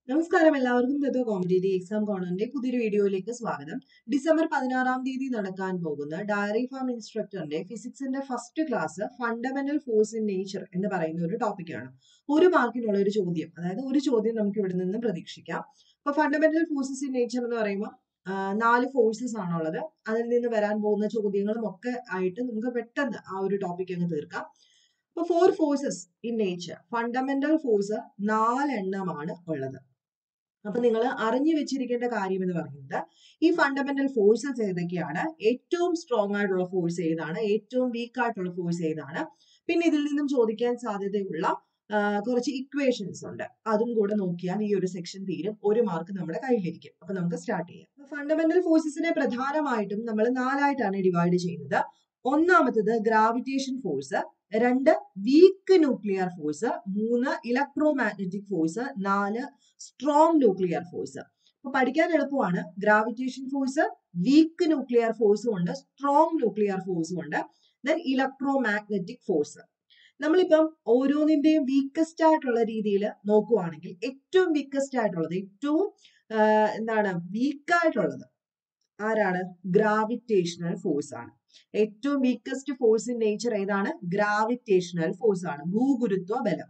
നമസ്കാരം എല്ലാവർക്കും ദത്തോ competitive exam കോണറിന്റെ പുതിയൊരു വീഡിയോയിലേക്ക് സ്വാഗതം ഡിസംബർ പതിനാറാം തീയതി നടക്കാൻ പോകുന്ന ഡയറി ഫാം ഇൻസ്ട്രക്ടറിന്റെ ഫിസിക്സിന്റെ first class fundamental force in nature എന്ന് പറയുന്ന ഒരു ടോപ്പിക്കാണ് ഒരു മാർക്കിനുള്ള ഒരു ചോദ്യം അതായത് ഒരു ചോദ്യം നമുക്ക് ഇവിടെ നിന്ന് പ്രതീക്ഷിക്കാം അപ്പൊ ഫണ്ടമെന്റൽ ഫോഴ്സസ് ഇൻ നേച്ചർ എന്ന് പറയുമ്പോൾ ആ, നാല് ഫോഴ്സസ് ആണുള്ളത് അതിൽ നിന്ന് വരാൻ പോകുന്ന ചോദ്യങ്ങളും ഒക്കെ ആയിട്ട് നമുക്ക് പെട്ടെന്ന് ആ ഒരു ടോപ്പിക് അങ്ങ് തീർക്കാം അപ്പൊ four forces in nature fundamental force നാലെണ്ണമാണ് ഉള്ളത് അപ്പൊ നിങ്ങൾ അറിഞ്ഞു വെച്ചിരിക്കേണ്ട കാര്യം എന്ന് പറയുന്നത് ഈ ഫണ്ടമെന്റൽ ഫോഴ്സസ് ഏതൊക്കെയാണ് ഏറ്റവും സ്ട്രോങ് ആയിട്ടുള്ള ഫോഴ്സ് ഏതാണ് ഏറ്റവും വീക്ക് ആയിട്ടുള്ള ഫോഴ്സ് ഏതാണ് പിന്നെ ഇതിൽ നിന്നും ചോദിക്കാൻ സാധ്യതയുള്ള ആ, കുറച്ച് ഇക്വേഷൻസ് ഉണ്ട് അതും കൂടെ നോക്കിയാൽ ഈ ഒരു സെക്ഷൻ തീരും ഒരു മാർക്ക് നമ്മുടെ കയ്യിലിരിക്കും അപ്പൊ നമുക്ക് സ്റ്റാർട്ട് ചെയ്യാം ഫണ്ടമെന്റൽ ഫോഴ്സസിനെ പ്രധാനമായിട്ടും നമ്മൾ നാലായിട്ടാണ് ഡിവൈഡ് ചെയ്യുന്നത് ഒന്നാമത്തത് ഗ്രാവിറ്റേഷൻ ഫോഴ്സ് രണ്ട് വീക്ക് ന്യൂക്ലിയർ ഫോഴ്സ് മൂന്ന് ഇലക്ട്രോ മാഗ്നറ്റിക് ഫോഴ്സ് നാല് സ്ട്രോങ് ന്യൂക്ലിയർ ഫോഴ്സ് അപ്പൊ പഠിക്കാൻ എളുപ്പമാണ് ഗ്രാവിറ്റേഷൻ ഫോഴ്സ് വീക്ക് ന്യൂക്ലിയർ ഫോഴ്സും ഉണ്ട് സ്ട്രോങ് ന്യൂക്ലിയർ ഫോഴ്സും ഉണ്ട് ദെൻ ഇലക്ട്രോ മാഗ്നറ്റിക് ഫോഴ്സ് നമ്മളിപ്പം ഓരോന്നിന്റെയും വീക്കസ്റ്റ് ആയിട്ടുള്ള രീതിയിൽ നോക്കുവാണെങ്കിൽ ഏറ്റവും വീക്കസ്റ്റ് ആയിട്ടുള്ളത് ഏറ്റവും ആ, എന്താണ് വീക്ക് ആയിട്ടുള്ളത് ആരാണ് ഗ്രാവിറ്റേഷണൽ ഫോഴ്സ് ആണ് ഏറ്റവും വീക്കസ്റ്റ് ഫോഴ്സ് ഇൻ നേച്ചർ ഏതാണ് ഗ്രാവിറ്റേഷണൽ ഫോഴ്സ് ആണ് ഭൂഗുരുത്വ ബലം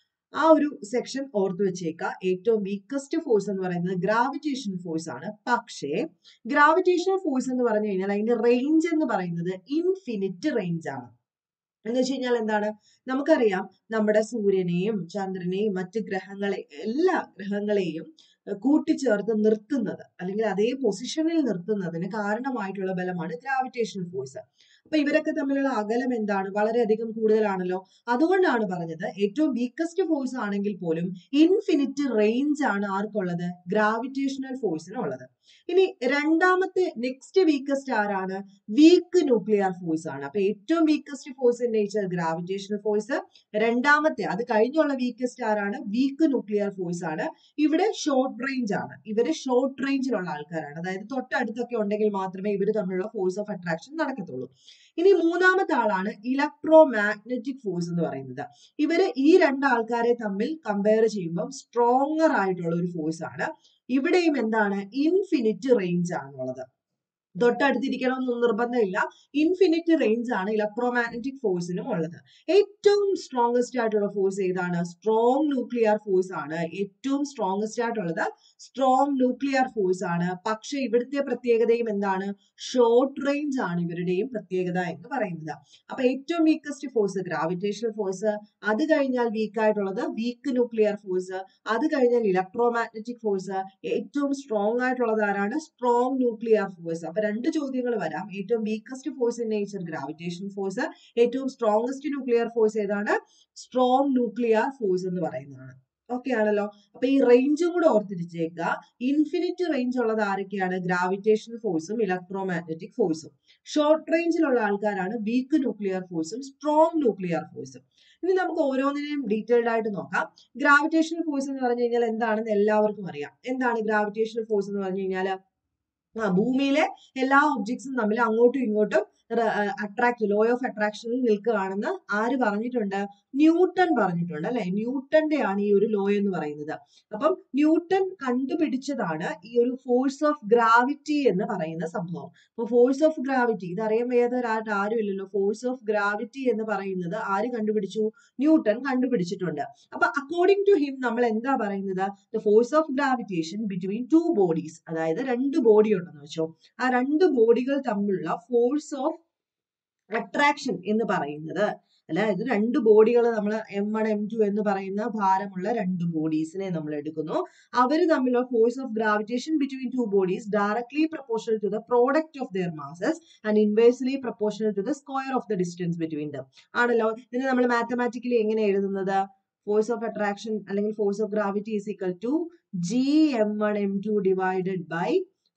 ആ ഒരു സെക്ഷൻ ഓർത്തു വെച്ചേക്കുക ഏറ്റവും വീക്കസ്റ്റ് ഫോഴ്സ് എന്ന് പറയുന്നത് ഗ്രാവിറ്റേഷൻ ഫോഴ്സ് ആണ് പക്ഷേ ഗ്രാവിറ്റേഷണൽ ഫോഴ്സ് എന്ന് പറഞ്ഞു കഴിഞ്ഞാൽ അതിന്റെ റേഞ്ച് എന്ന് പറയുന്നത് ഇൻഫിനിറ്റ് റേഞ്ച് ആണ് എന്ന് വെച്ച് കഴിഞ്ഞാൽ എന്താണ് നമുക്കറിയാം നമ്മുടെ സൂര്യനെയും ചന്ദ്രനെയും മറ്റ് ഗ്രഹങ്ങളെ എല്ലാ ഗ്രഹങ്ങളെയും ഏർ കൂട്ടിച്ചേർത്ത് നിർത്തുന്നത് അല്ലെങ്കിൽ അതേ പൊസിഷനിൽ നിർത്തുന്നതിന് കാരണമായിട്ടുള്ള ബലമാണ് ഗ്രാവിറ്റേഷൻ ഫോഴ്സ് അപ്പൊ ഇവരൊക്കെ തമ്മിലുള്ള അകലം എന്താണ് വളരെയധികം കൂടുതലാണല്ലോ അതുകൊണ്ടാണ് പറഞ്ഞത് ഏറ്റവും വീക്കസ്റ്റ് ഫോഴ്സ് ആണെങ്കിൽ പോലും ഇൻഫിനിറ്റ് റേഞ്ച് ആണ് ആർക്കുള്ളത് ഗ്രാവിറ്റേഷണൽ ഫോഴ്സിനുള്ളത് ഇനി രണ്ടാമത്തെ നെക്സ്റ്റ് വീക്കസ്റ്റ് ആരാണ് വീക്ക് ന്യൂക്ലിയർ ഫോഴ്സ് ആണ് അപ്പൊ ഏറ്റവും weakest force in nature gravitational force രണ്ടാമത്തെ അത് കഴിഞ്ഞുള്ള വീക്കസ്റ്റ് ആരാണ് വീക്ക് ന്യൂക്ലിയർ ഫോഴ്സ് ആണ് ഇവിടെ ഷോർട്ട് റേഞ്ച് ആണ് ഇവര് ഷോർട്ട് റേഞ്ചിലുള്ള ആൾക്കാരാണ് അതായത് തൊട്ടടുത്തൊക്കെ ഉണ്ടെങ്കിൽ മാത്രമേ ഇവർ തമ്മിലുള്ള ഫോഴ്സ് ഓഫ് അട്രാക്ഷൻ നടക്കത്തുള്ളൂ ഇനി മൂന്നാമത്തെ ആളാണ് ഇലക്ട്രോ മാഗ്നറ്റിക് ഫോഴ്സ് എന്ന് പറയുന്നത് ഇവര് ഈ രണ്ട് ആൾക്കാരെ തമ്മിൽ കമ്പയർ ചെയ്യുമ്പോൾ സ്ട്രോങ്ങർ ആയിട്ടുള്ള ഒരു ഫോഴ്സ് ആണ് ഇവിടെയും എന്താണ് ഇൻഫിനിറ്റ് റേഞ്ച് ആണുള്ളത് തൊട്ടടുത്തിരിക്കണമെന്നൊന്നും നിർബന്ധമില്ല ഇൻഫിനിറ്റ് റേഞ്ച് ആണ് ഇലക്ട്രോ മാഗ്നറ്റിക് ഫോഴ്സിനും ഉള്ളത് ഏറ്റവും സ്ട്രോങ്സ്റ്റ് ആയിട്ടുള്ള ഫോഴ്സ് ഏതാണ് സ്ട്രോങ് ന്യൂക്ലിയർ ഫോഴ്സ് ആണ് ഏറ്റവും സ്ട്രോങ്സ്റ്റ് ആയിട്ടുള്ളത് സ്ട്രോങ് ന്യൂക്ലിയർ ഫോഴ്സ് ആണ് പക്ഷെ ഇവിടുത്തെ പ്രത്യേകതയും എന്താണ് ഷോർട്ട് റേഞ്ച് ആണ് ഇവരുടെയും പ്രത്യേകത എന്ന് പറയുന്നത് അപ്പൊ ഏറ്റവും വീക്കസ്റ്റ് ഫോഴ്സ് ഗ്രാവിറ്റേഷണൽ ഫോഴ്സ് അത് കഴിഞ്ഞാൽ വീക്ക് ആയിട്ടുള്ളത് വീക്ക് ന്യൂക്ലിയർ ഫോഴ്സ് അത് കഴിഞ്ഞാൽ ഇലക്ട്രോ മാഗ്നറ്റിക് ഫോഴ്സ് ഏറ്റവും സ്ട്രോങ് ആയിട്ടുള്ളത് ആരാണ് സ്ട്രോങ് ന്യൂക്ലിയർ ഫോഴ്സ് അപ്പൊ രണ്ട് ചോദ്യങ്ങൾ വരാം ഏറ്റവും weakest force in nature gravitation force ഏറ്റവും സ്ട്രോങ്സ്റ്റ് ന്യൂക്ലിയർ ഫോഴ്സ് ഏതാണ് സ്ട്രോങ് ന്യൂക്ലിയർ ഫോഴ്സ് എന്ന് പറയുന്നതാണ് ഓക്കെ ആണല്ലോ അപ്പൊ ഈ റേഞ്ചും കൂടെ ഓർത്തിരിച്ചേക്കുക ഇൻഫിനിറ്റ് റേഞ്ച് ഉള്ളത് ആരൊക്കെയാണ് ഗ്രാവിറ്റേഷൻ ഫോഴ്സും ഇലക്ട്രോ മാഗ്നറ്റിക് ഫോഴ്സും ഷോർട്ട് റേഞ്ചിലുള്ള ആൾക്കാരാണ് വീക്ക് ന്യൂക്ലിയർ ഫോഴ്സും സ്ട്രോങ് ന്യൂക്ലിയർ ഫോഴ്സും ഇനി നമുക്ക് ഓരോന്നിനെയും ഡീറ്റെയിൽഡ് ആയിട്ട് നോക്കാം ഗ്രാവിറ്റേഷണൽ ഫോഴ്സ് എന്ന് പറഞ്ഞു കഴിഞ്ഞാൽ എന്താണെന്ന് എല്ലാവർക്കും അറിയാം എന്താണ് ഗ്രാവിറ്റേഷണൽ ഫോഴ്സ് എന്ന് പറഞ്ഞു കഴിഞ്ഞാൽ ആ ഭൂമിയിലെ എല്ലാ ഒബ്ജക്ട്സും തമ്മിൽ അങ്ങോട്ടും ഇങ്ങോട്ടും അട്രാക്ട് ലോ ഓഫ് അട്രാക്ഷനിൽ നിൽക്കുകയാണെന്ന് ആര് പറഞ്ഞിട്ടുണ്ട് ന്യൂട്ടൺ പറഞ്ഞിട്ടുണ്ട് അല്ലെ ന്യൂട്ടന്റെ ആണ് ഈ ഒരു ലോ എന്ന് പറയുന്നത് അപ്പം ന്യൂട്ടൺ കണ്ടുപിടിച്ചതാണ് ഈ ഒരു ഫോഴ്സ് ഓഫ് ഗ്രാവിറ്റി എന്ന് പറയുന്ന സംഭവം അപ്പൊ ഫോഴ്സ് ഓഫ് ഗ്രാവിറ്റി ഇതറിയാൻ വേദരായിട്ട് ആരും ഇല്ലല്ലോ ഫോഴ്സ് ഓഫ് ഗ്രാവിറ്റി എന്ന് പറയുന്നത് ആര് കണ്ടുപിടിച്ചു ന്യൂട്ടൺ കണ്ടുപിടിച്ചിട്ടുണ്ട് അപ്പൊ അക്കോർഡിംഗ് ടു ഹിം നമ്മൾ എന്താ പറയുന്നത് the force of gravitation between two bodies അതായത് രണ്ട് ബോഡി ഉണ്ടെന്ന് വെച്ചോ ആ രണ്ട് ബോഡികൾ തമ്മിലുള്ള ഫോഴ്സ് ഓഫ് അട്രാക്ഷൻ എന്ന് പറയുന്നത് അല്ല ഇത് രണ്ട് ബോഡികൾ നമ്മൾ എം വൺ എം ടു എന്ന് പറയുന്ന ഭാരമുള്ള രണ്ട് ബോഡീസിനെ നമ്മൾ എടുക്കുന്നു അവർ തമ്മിലുള്ള force of gravitation between two bodies directly proportional to the product of their masses and inversely proportional to the square of the distance between them ആണല്ലോ ഇതിനെ നമ്മൾ മാത്തമാറ്റിക്കലി എങ്ങനെ എഴുതുന്നത് ഫോഴ്സ് ഓഫ് അട്രാക്ഷൻ അല്ലെങ്കിൽ force of gravity is equal to G M one M two divided by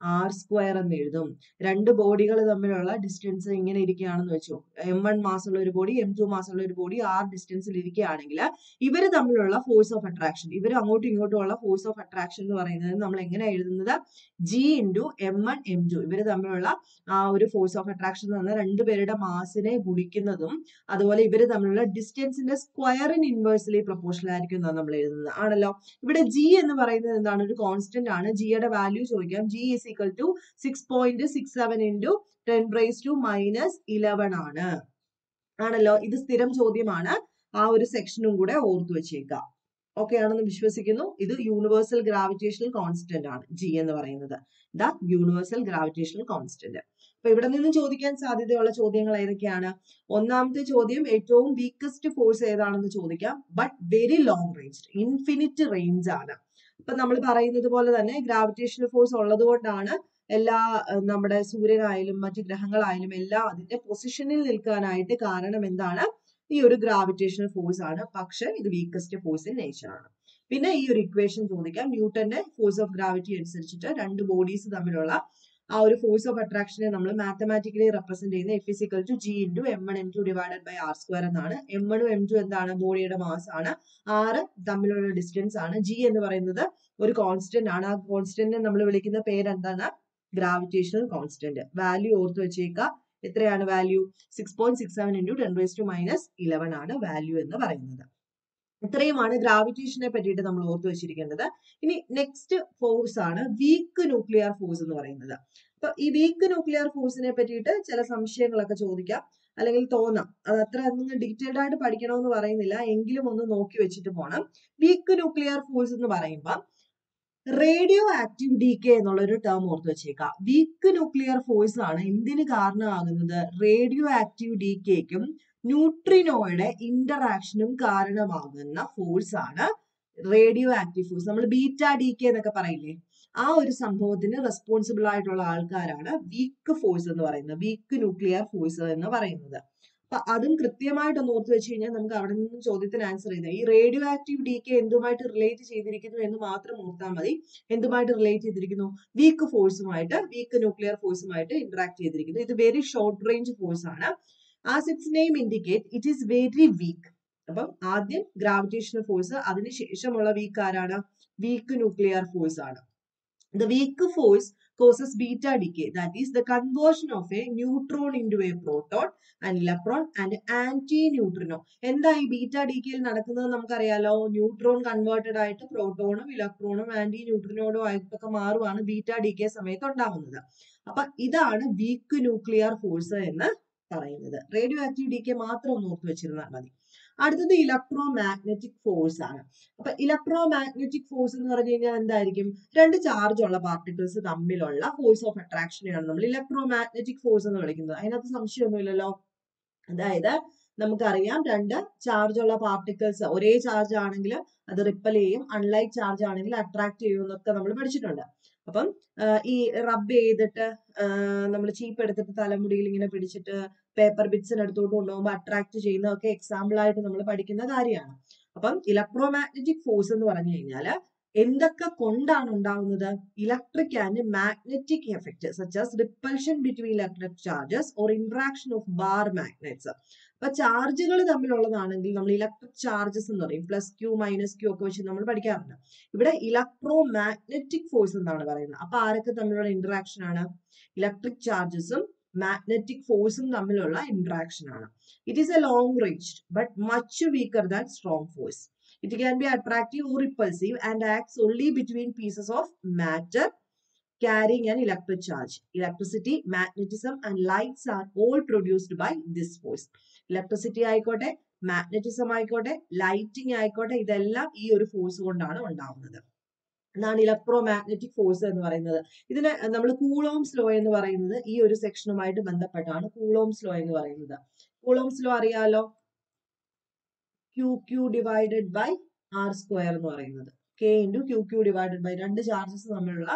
R square എന്ന് എഴുതും രണ്ട് ബോഡികൾ തമ്മിലുള്ള ഡിസ്റ്റൻസ് ഇങ്ങനെ ഇരിക്കുകയാണെന്ന് വെച്ചു എം വൺ മാസമുള്ള ഒരു ബോഡി എം ടു മാസമുള്ള ഒരു ബോഡി ആർ ഡിസ്റ്റൻസിൽ ഇരിക്കുകയാണെങ്കിൽ ഇവർ തമ്മിലുള്ള ഫോഴ്സ് ഓഫ് അട്രാക്ഷൻ ഇവർ അങ്ങോട്ടും ഇങ്ങോട്ടും ഉള്ള ഫോഴ്സ് ഓഫ് അട്രാക്ഷൻ എന്ന് പറയുന്നത് നമ്മൾ എങ്ങനെ എഴുതുന്നത് G into M one M two ഇവർ തമ്മിലുള്ള ആ ഒരു ഫോഴ്സ് ഓഫ് അട്രാക്ഷൻ എന്ന് പറഞ്ഞാൽ രണ്ടുപേരുടെ മാസിനെ ഗുണിക്കുന്നതും അതുപോലെ ഇവർ തമ്മിലുള്ള ഡിസ്റ്റൻസിന്റെ സ്ക്വയറിന് ഇൻവേഴ്സ്ലി പ്രൊപ്പോർഷണൽ ആയിരിക്കും എന്നാണ് നമ്മൾ എഴുതുന്നത് ആണല്ലോ ഇവിടെ ജി എന്ന് പറയുന്നത് എന്താണ് ഒരു കോൺസ്റ്റന്റ് ആണ് ജിയുടെ വാല്യൂ ചോദിക്കാം G is equal to six point six seven into ten raise to minus eleven ആണ് ആണല്ലോ ഇത് സ്ഥിരം ചോദ്യമാണ് ആ ഒരു സെക്ഷനും കൂടെ ഓർത്തു വെച്ചേക്കാം ഓക്കെ ആണെന്ന് വിശ്വസിക്കുന്നു ഇത് യൂണിവേഴ്സൽ ഗ്രാവിറ്റേഷണൽ കോൺസ്റ്റന്റ് ആണ് ജി എന്ന് പറയുന്നത് ദ യൂണിവേഴ്സൽ ഗ്രാവിറ്റേഷണൽ കോൺസ്റ്റന്റ് അപ്പൊ ഇവിടെ നിന്ന് ചോദിക്കാൻ സാധ്യതയുള്ള ചോദ്യങ്ങൾ ഏതൊക്കെയാണ് ഒന്നാമത്തെ ചോദ്യം ഏറ്റവും വീക്കസ്റ്റ് ഫോഴ്സ് ഏതാണെന്ന് ചോദിക്കാം but very long range infinite range ആണ് ഇപ്പൊ നമ്മൾ പറയുന്നത് പോലെ തന്നെ ഗ്രാവിറ്റേഷണൽ ഫോഴ്സ് ഉള്ളത് കൊണ്ടാണ് എല്ലാ ഏഹ്, നമ്മുടെ സൂര്യനായാലും മറ്റു ഗ്രഹങ്ങളായാലും എല്ലാം അതിന്റെ പൊസിഷനിൽ നിൽക്കാനായിട്ട് കാരണം എന്താണ് ഈ ഒരു ഗ്രാവിറ്റേഷണൽ ഫോഴ്സ് ആണ് പക്ഷെ ഇത് വീക്കസ്റ്റ് ഫോഴ്സ് ഇൻ നേച്ചർ ആണ് പിന്നെ ഈ ഒരു ഇക്വേഷൻ ചോദിക്കാം ന്യൂട്ടന്റെ ഫോഴ്സ് ഓഫ് ഗ്രാവിറ്റി അനുസരിച്ചിട്ട് രണ്ട് ബോഡീസ് തമ്മിലുള്ള ആ ഒരു ഫോഴ്സ് ഓഫ് അട്രാക്ഷനെ നമ്മൾ മാത്തമാറ്റിക്കലി റെപ്രസെന്റ് ചെയ്യുന്ന F is equal to G into M one M two divided by R square എന്നാണ് എം വണ്ണും എം ടു എന്താണ് ബോഡിയുടെ മാസ് ആണ് ആറ് തമ്മിലുള്ള ഡിസ്റ്റൻസ് ആണ് ജി എന്ന് പറയുന്നത് ഒരു കോൺസ്റ്റന്റ് ആണ് ആ കോൺസ്റ്റന്റിനെ നമ്മൾ വിളിക്കുന്ന പേര് എന്താണ് ഗ്രാവിറ്റേഷണൽ കോൺസ്റ്റന്റ് വാല്യൂ ഓർത്ത് വെച്ചേക്കുക എത്രയാണ് value six point six seven into ten raise to minus eleven ആണ് വാല്യൂ എന്ന് പറയുന്നത് ഇത്രയുമാണ് ഗ്രാവിറ്റേഷനെ പറ്റിയിട്ട് നമ്മൾ ഓർത്ത് വെച്ചിരിക്കേണ്ടത് ഇനി നെക്സ്റ്റ് ഫോഴ്സ് ആണ് വീക്ക് ന്യൂക്ലിയർ ഫോഴ്സ് എന്ന് പറയുന്നത് അപ്പൊ ഈ വീക്ക് ന്യൂക്ലിയർ ഫോഴ്സിനെ പറ്റിയിട്ട് ചില സംശയങ്ങളൊക്കെ ചോദിക്കാം അല്ലെങ്കിൽ തോന്നാം അത് അത്ര അങ്ങ് ഡീറ്റെയിൽഡ് ആയിട്ട് പഠിക്കണമെന്ന് പറയുന്നില്ല എങ്കിലും ഒന്ന് നോക്കി വെച്ചിട്ട് പോണം വീക്ക് ന്യൂക്ലിയർ ഫോഴ്സ് എന്ന് പറയുമ്പോൾ റേഡിയോ ആക്റ്റീവ് ഡീകെ എന്നുള്ള ഒരു ടേം ഓർത്ത് വെച്ചേക്കാം വീക്ക് ന്യൂക്ലിയർ ഫോഴ്സ് ആണ് എന്തിന് കാരണമാകുന്നത് റേഡിയോ ആക്റ്റീവ് ഡീകേക്കും ന്യൂട്രിനോയുടെ ഇന്ററാക്ഷനും കാരണമാകുന്ന ഫോഴ്സ് ആണ് റേഡിയോ ആക്റ്റീവ് ഫോഴ്സ് നമ്മൾ ബീറ്റ ഡി കെ എന്നൊക്കെ പറയില്ലേ ആ ഒരു സംഭവത്തിന് റെസ്പോൺസിബിൾ ആയിട്ടുള്ള ആൾക്കാരാണ് വീക്ക് ഫോഴ്സ് എന്ന് പറയുന്നത് വീക്ക് ന്യൂക്ലിയർ ഫോഴ്സ് എന്ന് പറയുന്നത് അപ്പൊ അതും കൃത്യമായിട്ട് ഒന്ന് ഓർത്ത് വെച്ച് കഴിഞ്ഞാൽ നമുക്ക് അവിടെ നിന്നും ചോദ്യത്തിന് ആൻസർ ചെയ്താൽ ഈ റേഡിയോ ആക്റ്റീവ് ഡി കെ എന്തുമായിട്ട് റിലേറ്റ് ചെയ്തിരിക്കുന്നു എന്ന് മാത്രം ഓർത്താൽ മതി എന്തുമായിട്ട് റിലേറ്റ് ചെയ്തിരിക്കുന്നു വീക്ക് ഫോഴ്സുമായിട്ട് വീക്ക് ന്യൂക്ലിയർ ഫോഴ്സുമായിട്ട് ഇന്ററാക്ട് ചെയ്തിരിക്കുന്നു ഇത് വെരി ഷോർട്ട് റേഞ്ച് ഫോഴ്സ് ആണ് as its name indicate it is very weak അപ്പം ആദ്യം ഗ്രാവിറ്റേഷണൽ ഫോഴ്സ് അതിനുശേഷമുള്ള വീക്ക് ആരാണ് വീക്ക് ന്യൂക്ലിയർ ഫോഴ്സ് ആണ് the weak force causes beta decay that is the conversion of a neutron into a proton an electron and anti neutrino എന്താ ഈ beta ഡിക്കയിൽ നടക്കുന്നത് നമുക്കറിയാലോ neutron converted ആയിട്ട് പ്രോട്ടോണും ഇലക്ട്രോണും ആന്റി ന്യൂട്രിനോടും ആയിട്ടൊക്കെ മാറുവാണ് beta decay സമയത്ത് ഉണ്ടാവുന്നത് അപ്പൊ ഇതാണ് വീക്ക് ന്യൂക്ലിയർ ഫോഴ്സ് എന്ന് പറയുന്നത് റേഡിയോ ആക്റ്റീവ് ഡിക്കെ മാത്രം ഒന്ന് ഓർത്ത് വെച്ചിരുന്നാൽ മതി അടുത്തത് ഇലക്ട്രോ മാഗ്നറ്റിക് ഫോഴ്സ് ആണ് അപ്പൊ ഇലക്ട്രോ മാഗ്നറ്റിക് ഫോഴ്സ് എന്ന് പറഞ്ഞു കഴിഞ്ഞാൽ എന്തായിരിക്കും രണ്ട് ചാർജ് ഉള്ള പാർട്ടിക്കിൾസ് തമ്മിലുള്ള ഫോഴ്സ് ഓഫ് അട്രാക്ഷനെയാണ് നമ്മൾ ഇലക്ട്രോ മാഗ്നറ്റിക് ഫോഴ്സ് എന്ന് വിളിക്കുന്നത് അതിനകത്ത് സംശയമൊന്നുമില്ലല്ലോ അതായത് നമുക്കറിയാം രണ്ട് ചാർജ് ഉള്ള പാർട്ടിക്കിൾസ് ഒരേ ചാർജ് ആണെങ്കിൽ അത് റിപ്പൽ ചെയ്യും അൺലൈക്ക് ചാർജ് ആണെങ്കിൽ അട്രാക്ട് ചെയ്യും എന്നൊക്കെ നമ്മൾ പഠിച്ചിട്ടുണ്ട് അപ്പം ഈ റബ്ബ് ചെയ്തിട്ട് നമ്മൾ ചീപ്പ് എടുത്തിട്ട് തലമുടിയിൽ ഇങ്ങനെ പിടിച്ചിട്ട് പേപ്പർ ബിറ്റ്സിന് എടുത്തോട്ട് കൊണ്ടുപോകുമ്പോൾ അട്രാക്ട് ചെയ്യുന്നതൊക്കെ എക്സാമ്പിൾ ആയിട്ട് നമ്മൾ പഠിക്കുന്ന കാര്യമാണ് അപ്പം ഇലക്ട്രോ മാഗ്നറ്റിക് ഫോഴ്സ് എന്ന് പറഞ്ഞു കഴിഞ്ഞാൽ എന്തൊക്കെ കൊണ്ടാണ് ഉണ്ടാവുന്നത് electric and magnetic effect such repulsion between electric charges or interaction of bar magnets അപ്പൊ ചാർജുകൾ തമ്മിലുള്ളതാണെങ്കിൽ നമ്മൾ ഇലക്ട്രിക് ചാർജസ് എന്ന് പറയും പ്ലസ് ക്യൂ മൈനസ് ക്യൂ ഒക്കെ വെച്ച് നമ്മൾ പഠിക്കാറുണ്ട് ഇവിടെ ഇലക്ട്രോ മാഗ്നറ്റിക് ഫോഴ്സ് എന്നാണ് പറയുന്നത് അപ്പൊ ആരൊക്കെ തമ്മിലുള്ള ഇന്ററാക്ഷൻ ആണ് ഇലക്ട്രിക് ചാർജസും മാഗ്നറ്റിക് ഫോഴ്സും തമ്മിലുള്ള ഇന്ററാക്ഷൻ ആണ് it is a long range but much weaker than strong force It can be attractive or repulsive and acts only between pieces of matter carrying an electric charge. Electricity, magnetism and lights are all produced by this force. Electricity ആയിക്കോട്ടെ magnetism ആയിക്കോട്ടെ lighting ആയിക്കോട്ടെ ഇതെല്ലാം ഈ ഒരു force കൊണ്ടാണ് ഉണ്ടാവുന്നത് എന്നാണ് electro electromagnetic force എന്ന് പറയുന്നത് ഇതിന് നമ്മൾ കൂളോംസ് ലോ എന്ന് പറയുന്നത് ഈ ഒരു സെക്ഷനുമായിട്ട് ബന്ധപ്പെട്ടാണ് കൂളോംസ് ലോ എന്ന് പറയുന്നത് കൂളോംസ് ലോ അറിയാലോ Q Q divided by R square എന്ന് പറയുന്നത് K into Q Q divided by രണ്ട് ചാർജസ് തമ്മിലുള്ള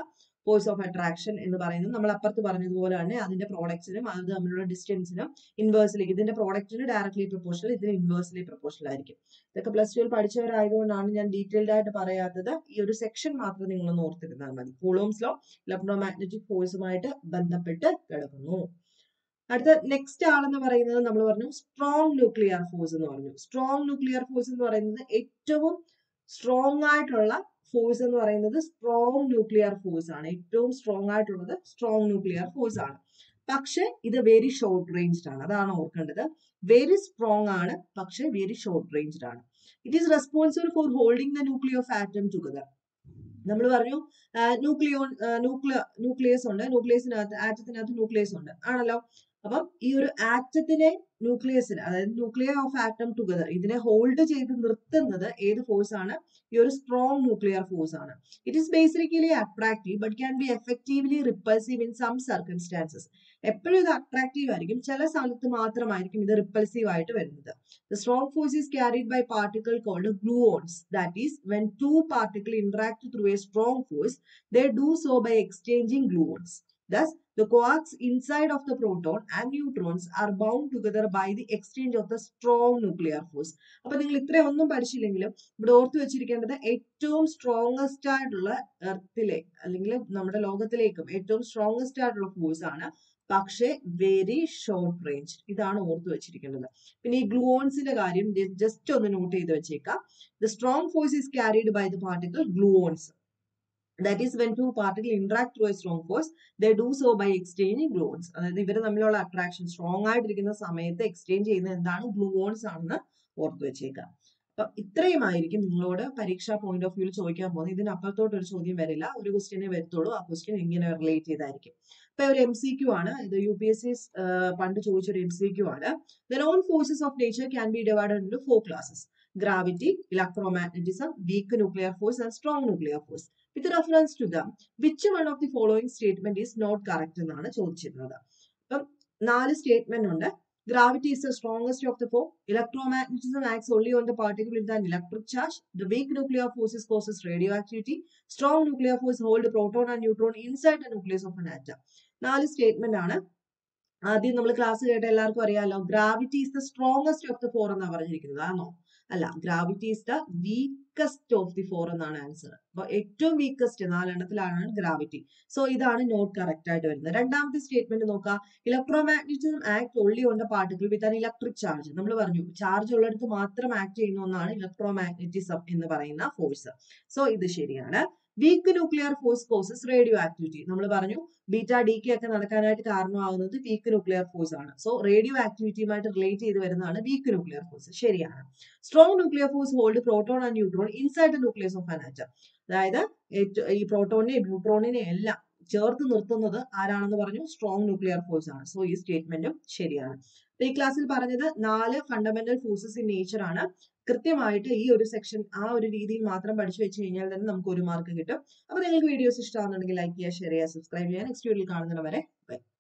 ഫോഴ്സ് ഓഫ് അട്രാക്ഷൻ എന്ന് പറയുന്നത് നമ്മൾ അപ്പുറത്ത് പറഞ്ഞതുപോലെ തന്നെ അതിന്റെ പ്രോഡക്ട്സിനും അത് തമ്മിലുള്ള ഡിസ്റ്റൻസിനും ഇൻവേഴ്സ്ലി ഇതിന്റെ പ്രോഡക്റ്റിന് ഡയറക്ട്ലി പ്രൊപ്പോർഷണൽ ഇതിന് ഇൻവേഴ്സ്ലി പ്രൊപ്പോർഷണൽ ആയിരിക്കും ഇതൊക്കെ പ്ലസ് ടുവിൽ പഠിച്ചവരായതുകൊണ്ടാണ് ഞാൻ ഡീറ്റെയിൽഡ് ആയിട്ട് പറയാത്തത് ഈ ഒരു സെക്ഷൻ മാത്രം നിങ്ങളൊന്ന് ഓർത്തിരുന്നാൽ മതി കൂളോംസ് ലോ ഇലക്ട്രോമാഗ്നറ്റിക് ഫോഴ്സുമായിട്ട് ബന്ധപ്പെട്ട് കിടക്കുന്നു അടുത്ത നെക്സ്റ്റ് ആളെന്ന് പറയുന്നത് നമ്മൾ പറഞ്ഞു സ്ട്രോങ് ന്യൂക്ലിയർ ഫോഴ്സ് എന്ന് പറഞ്ഞു സ്ട്രോങ് ന്യൂക്ലിയർ ഫോഴ്സ് എന്ന് പറയുന്നത് ഏറ്റവും സ്ട്രോങ് ആയിട്ടുള്ള ഫോഴ്സ് എന്ന് പറയുന്നത് സ്ട്രോങ് ന്യൂക്ലിയർ ഫോഴ്സ് ആണ് ഏറ്റവും സ്ട്രോങ് ആയിട്ടുള്ളത് സ്ട്രോങ് ന്യൂക്ലിയർ ഫോഴ്സ് ആണ് പക്ഷെ ഇത് വെരി ഷോർട്ട് റേഞ്ച്ഡ് ആണ് അതാണ് ഓർക്കേണ്ടത് വെരി സ്ട്രോങ് ആണ് പക്ഷെ വെരി ഷോർട്ട് റേഞ്ച്ഡ് ആണ് it is responsible for holding the nuclei of atom together നമ്മൾ പറഞ്ഞു ന്യൂക്ലിയോ ന്യൂക്ലിയ ന്യൂക്ലിയസ് ഉണ്ട് ന്യൂക്ലിയസിനകത്ത് ആറ്റത്തിനകത്ത് ന്യൂക്ലിയസ് ഉണ്ട് ആണല്ലോ അപ്പം ഈ ഒരു ആറ്റത്തിനെ ന്യൂക്ലിയസിന് അതായത് ന്യൂക്ലിയ ഓഫ് ആറ്റം ടുഗദർ ഇതിനെ ഹോൾഡ് ചെയ്ത് നിർത്തുന്നത് ഏത് ഫോഴ്സ് ആണ് ഈ ഒരു സ്ട്രോങ് ന്യൂക്ലിയർ ഫോഴ്സ് ആണ് it is basically attractive but can be effectively repulsive in some circumstances എപ്പോഴും ഇത് അട്രാക്റ്റീവ് ആയിരിക്കും ചില സ്ഥലത്ത് മാത്രമായിരിക്കും ഇത് റിപ്പൾസീവ് ആയിട്ട് വരുന്നത് the strong force is carried by particle called gluons that is when two particle interact through a strong force they do so by exchanging gluons Thus, the quarks inside of the proton and neutrons are bound together by the exchange of the strong nuclear force. അപ്പൊ നിങ്ങൾ ഇത്രയൊന്നും പഠിച്ചില്ലെങ്കിലും ഇവിടെ ഓർത്തു വെച്ചിരിക്കേണ്ടത് ഏറ്റവും strongest ആയിട്ടുള്ള എർത്തിലെ അല്ലെങ്കിൽ നമ്മുടെ ലോകത്തിലേക്കും ഏറ്റവും സ്ട്രോങ്ങസ്റ്റ് ആയിട്ടുള്ള ഫോഴ്സ് ആണ് പക്ഷേ വെരി ഷോർട്ട് റേഞ്ച് ഇതാണ് ഓർത്തു വെച്ചിരിക്കേണ്ടത് പിന്നെ ഈ ഗ്ലൂവോൺസിന്റെ കാര്യം ജസ്റ്റ് ഒന്ന് നോട്ട് ചെയ്ത് വെച്ചേക്കാം the strong force is carried by the particle gluons that is when two particle interact through a strong force they do so by exchanging gluons അതായത് ഇവർ തമ്മിലുള്ള അട്രാക്ഷൻ സ്ട്രോങ് ആയിട്ടിരിക്കുന്ന സമയത്ത് എക്സ്ചേഞ്ച് ചെയ്യുന്നത് എന്താണ് ഗ്ലൂവോൺസ് ആണെന്ന് ഓർത്തു വെച്ചേക്കാം അപ്പൊ ഇത്രയുമായിരിക്കും നിങ്ങളോട് പരീക്ഷാ പോയിന്റ് ഓഫ് വ്യൂവിൽ ചോദിക്കാൻ പോകുന്നത് ഇതിനപ്പുറത്തോട്ട് ഒരു ചോദ്യം വരില്ല ഒരു ക്വസ്റ്റ്യനെ വരത്തുള്ളൂ ആ ക്വസ്റ്റ്യൻ ഇങ്ങനെ റിലേറ്റ് ചെയ്തായിരിക്കും ഇപ്പൊ ഒരു എം സി ക്യു ആണ് ഇത് യു പി എസ് സി പണ്ട് ചോദിച്ച ഒരു എം സി ക്യു ആണ് the known forces of nature can be divided into four classes gravity electromagnetism weak nuclear force and strong nuclear force with reference to them which one of the following statement is not correct എന്നാണ് ചോദിച്ചിരുന്നത് അപ്പം നാല് statement ഉണ്ട് gravity is the strongest of the four. Electromagnetism acts only on the particle with an electric charge. The weak nuclear forces causes radioactivity. Strong nuclear force hold a proton and neutron inside the nucleus of an atom. നാല് statement ആണ് ആദ്യം നമ്മൾ class കേട്ട എല്ലാവർക്കും അറിയാലോ gravity is the strongest of the four എന്നാണ് പറഞ്ഞിരിക്കുന്നത് ആണോ അല്ല gravity is the weakest of the four എന്നാണ് ആൻസർ അപ്പൊ ഏറ്റവും വീക്കസ്റ്റ് നാലെണ്ണത്തിലാണ് ഗ്രാവിറ്റി സോ ഇതാണ് നോട്ട് കറക്റ്റ് ആയിട്ട് വരുന്നത് രണ്ടാമത്തെ സ്റ്റേറ്റ്മെന്റ് നോക്കാം electromagnetism act only on the particle with an electric charge നമ്മൾ പറഞ്ഞു ചാർജ് ഉള്ളിടത്ത് മാത്രം ആക്ട് ചെയ്യുന്ന ഒന്നാണ് ഇലക്ട്രോമാഗ്നറ്റിസം എന്ന് പറയുന്ന ഫോഴ്സ് സോ ഇത് ശരിയാണ് weak nuclear force causes radioactivity നമ്മൾ പറഞ്ഞു ബീറ്റ ഡി കെ ഒക്കെ നടക്കാനായിട്ട് കാരണമാകുന്നത് വീക്ക് ന്യൂക്ലിയർ ഫോഴ്സ് ആണ് സോ റേഡിയോ ആക്ടിവിറ്റിയുമായിട്ട് റിലേറ്റ് ചെയ്ത് വരുന്നതാണ് വീക്ക് ന്യൂക്ലിയർ ഫോഴ്സ് ശരിയാണ് strong nuclear force hold proton and neutron inside the nucleus of an atom അതായത് ഈ പ്രോട്ടോണിനെയും ന്യൂട്രോണിനെയും എല്ലാം ചേർത്ത് നിർത്തുന്നത് ആരാണെന്ന് പറഞ്ഞു സ്ട്രോങ് ന്യൂക്ലിയർ ഫോഴ്സ് ആണ് സോ ഈ സ്റ്റേറ്റ്മെന്റും ശരിയാണ് ഈ ക്ലാസ്സിൽ പറഞ്ഞത് നാല് ഫണ്ടമെന്റൽ ഫോഴ്സസ് ഇൻ നേച്ചർ ആണ് കൃത്യമായിട്ട് ഈ ഒരു സെക്ഷൻ ആ ഒരു രീതിയിൽ മാത്രം പഠിച്ചു വെച്ച് കഴിഞ്ഞാൽ തന്നെ നമുക്ക് ഒരു മാർക്ക് കിട്ടും അപ്പൊ നിങ്ങൾക്ക് വീഡിയോസ് ഇഷ്ടമാണെന്നുണ്ടെങ്കിൽ ലൈക്ക് ചെയ്യുക ഷെയർ ചെയ്യുക സബ്സ്ക്രൈബ് ചെയ്യുക നെക്സ്റ്റ് വീഡിയോയിൽ കാണുന്നവരെ ബൈ